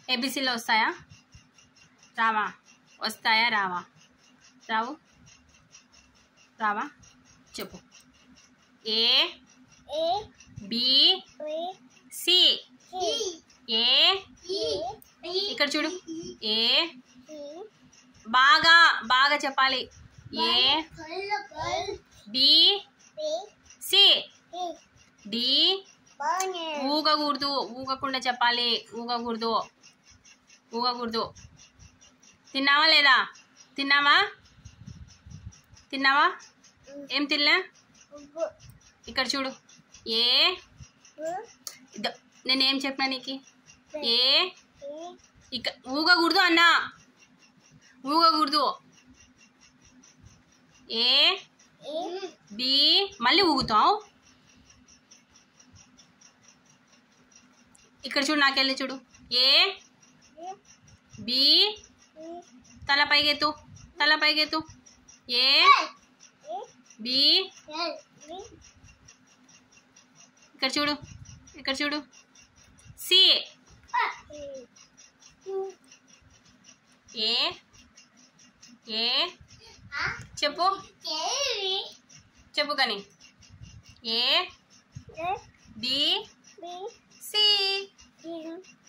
ఏబీసీలో వస్తాయా రావా వస్తాయా రావా రావు రావా చెప్పు ఏ ఏ బి ఏ సి ఈ ఏ ఈ ఇక్కడ చూడు ఏ ఈ బాగా బాగా చెప్పాలి ఏ కళ్ళు కళ్ళు B B C E D బానే ఊగకూడదు ఊగకుండా చెప్పాలి ఊగకూడదు ఊగకూడదు తిన్నావా లేదా తిన్నావా తిన్నావా ఏం తినలే ఉగ్గు ఇక్కడ చూడు ఏ ఇదో, నేనేం చెప్పినా నీకు ఏ ఈ ఇక ఊగకూడదు అన్నా ఊగకూడదు ఏ ఈ బి మళ్ళీ ఊగుతావు ఇక్కడ చూడు నాకెళ్ళి చూడు ఏ బి తల పైకెత్తు తల పైకెత్తు ఏ బి ఇక్కడ చూడు ఇక్కడ చూడు సి ఏ ఏ చెప్పు చెప్పు కానీ ఏ బి సి ఈ